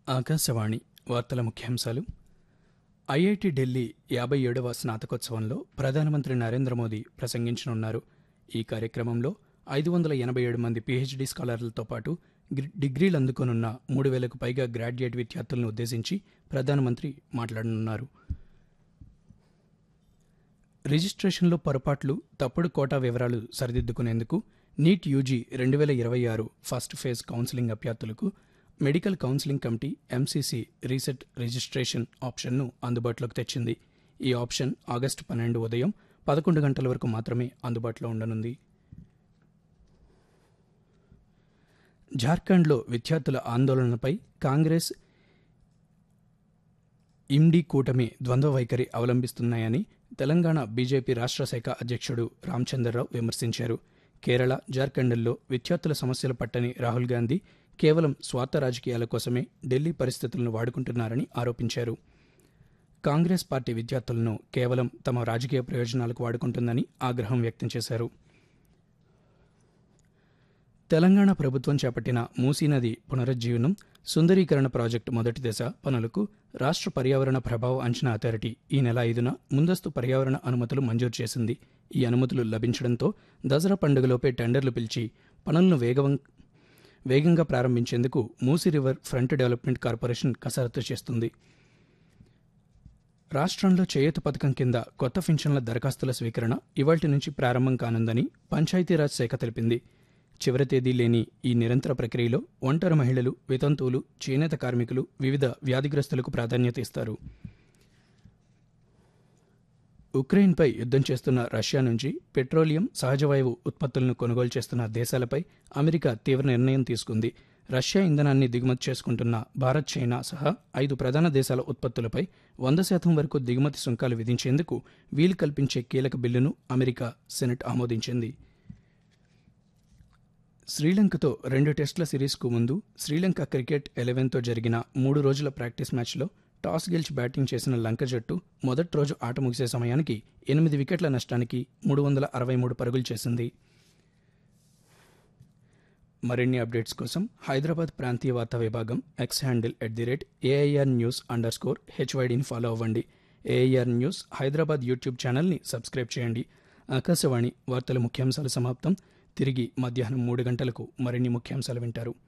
ఆకాశవాణి వార్తల ముఖ్యాంశాలు ఐఐటి ఢిల్లీ యాభై ఏడవ స్నాతకోత్సవంలో ప్రధానమంత్రి నరేంద్ర మోదీ ప్రసంగించనున్నారు ఈ కార్యక్రమంలో ఐదు వందల ఎనభై ఏడు మంది పీహెచ్డీ స్కాలర్లతో పాటు గ్రి- డిగ్రీలు అందుకోనున్న మూడు వేలకు పైగా గ్రాడ్యుయేట్ విద్యార్థులను ఉద్దేశించి ప్రధానమంత్రి మాట్లాడనున్నారు రిజిస్ట్రేషన్లో పొరపాట్లు తప్పుడు కోటా వివరాలు సరిదిద్దుకునేందుకు నీట్ యూజీ రెండు వేల ఇరవై ఆరు ఫస్ట్ ఫేజ్ కౌన్సిలింగ్ అభ్యర్థులకు medical counselling committee MCC reset registration ఆప్షన్ను అందుబాటులోకి తెచ్చింది ఈ ఆప్షన్ ఆగస్టు పన్నెండు ఉదయం పదకొండు గంటల వరకు మాత్రమే అందుబాటులో ఉండనుంది జార్ఖండ్లో విద్యార్థుల ఆందోళనపై కాంగ్రెస్ ఇండి కూటమి ద్వంద్వ వైఖరి అవలంబిస్తున్నాయని తెలంగాణ బీజేపీ రాష్ట్ర శాఖ అధ్యక్షుడు రామచంద్రరావు విమర్శించారు కేరళ జార్ఖండ్లో విద్యార్థుల సమస్యలు పట్టని రాహుల్ గాంధీ కేవలం స్వార్థ రాజకీయాల కోసమే ఢిల్లీ పరిస్థితులను వాడుకుంటున్నారని ఆరోపించారు కాంగ్రెస్ పార్టీ విద్యార్థులను కేవలం తమ రాజకీయ ప్రయోజనాలకు వాడుకుంటుందని ఆగ్రహం వ్యక్తం చేశారు తెలంగాణ ప్రభుత్వం చేపట్టిన మూసీ నది పునరుజ్జీవనం సుందరీకరణ ప్రాజెక్టు మొదటి దశ పనులకు రాష్ట్ర పర్యావరణ ప్రభావ అంచనా అథారిటీ ఈ నెల ఐదున ముందస్తు పర్యావరణ అనుమతులు మంజూరు చేసింది ఈ అనుమతులు లభించడంతో దసరా పండుగలోపే టెండర్లు పిలిచి పనులను వేగవం వేగంగా ప్రారంభించేందుకు Musi river front development corporation కసరత్తు చేస్తుంది రాష్ట్రంలో చేయూత పథకం కింద కొత్త పింఛన్ల దరఖాస్తుల స్వీకరణ ఇవాల్టి నుంచి ప్రారంభం కానుందని పంచాయతీరాజ్ శాఖ తెలిపింది చివరి తేదీ లేని ఈ నిరంతర ప్రక్రియలో ఒంటరి మహిళలు వితంతువులు చేనేత కార్మికులు వివిధ వ్యాధిగ్రస్తులకు ప్రాధాన్యత ఇస్తారు ఉక్రెయిన్పై యుద్ధం చేస్తున్న రష్యా నుంచి పెట్రోలియం సహజవాయువు ఉత్పత్తులను కొనుగోలు చేస్తున్న దేశాలపై అమెరికా తీవ్ర నిర్ణయం తీసుకుంది రష్యా ఇంధనాన్ని దిగుమతి చేసుకుంటున్న భారత్ చైనా సహా ఐదు ప్రధాన దేశాల ఉత్పత్తులపై వంద శాతం వరకు దిగుమతి సుంకాలు విధించేందుకు వీలు కల్పించే కీలక బిల్లును అమెరికా సెనెట్ ఆమోదించింది శ్రీలంకతో రెండు టెస్టుల సిరీస్కు ముందు శ్రీలంక క్రికెట్ ఎలెవెన్తో జరిగిన మూడు రోజుల ప్రాక్టీస్ మ్యాచ్లో టాస్ గెలిచి బ్యాటింగ్ చేసిన లంక జట్టు మొదటి రోజు ఆట ముగిసే సమయానికి ఎనిమిది వికెట్ల నష్టానికి మూడు వందల అరవై మూడు పరుగులు చేసింది మరిన్ని అప్డేట్స్ కోసం హైదరాబాద్ ప్రాంతీయ వార్తా విభాగం X handle at the rate AIR news underscore హెచ్వైడిని ఫాలో అవ్వండి ఏఐఆర్ న్యూస్ హైదరాబాద్ యూట్యూబ్ ఛానల్ని సబ్స్క్రైబ్ చేయండి ఆకాశవాణి వార్తల ముఖ్యాంశాలు సమాప్తం తిరిగి మధ్యాహ్నం మూడు గంటలకు మరిన్ని ముఖ్యాంశాలు వింటారు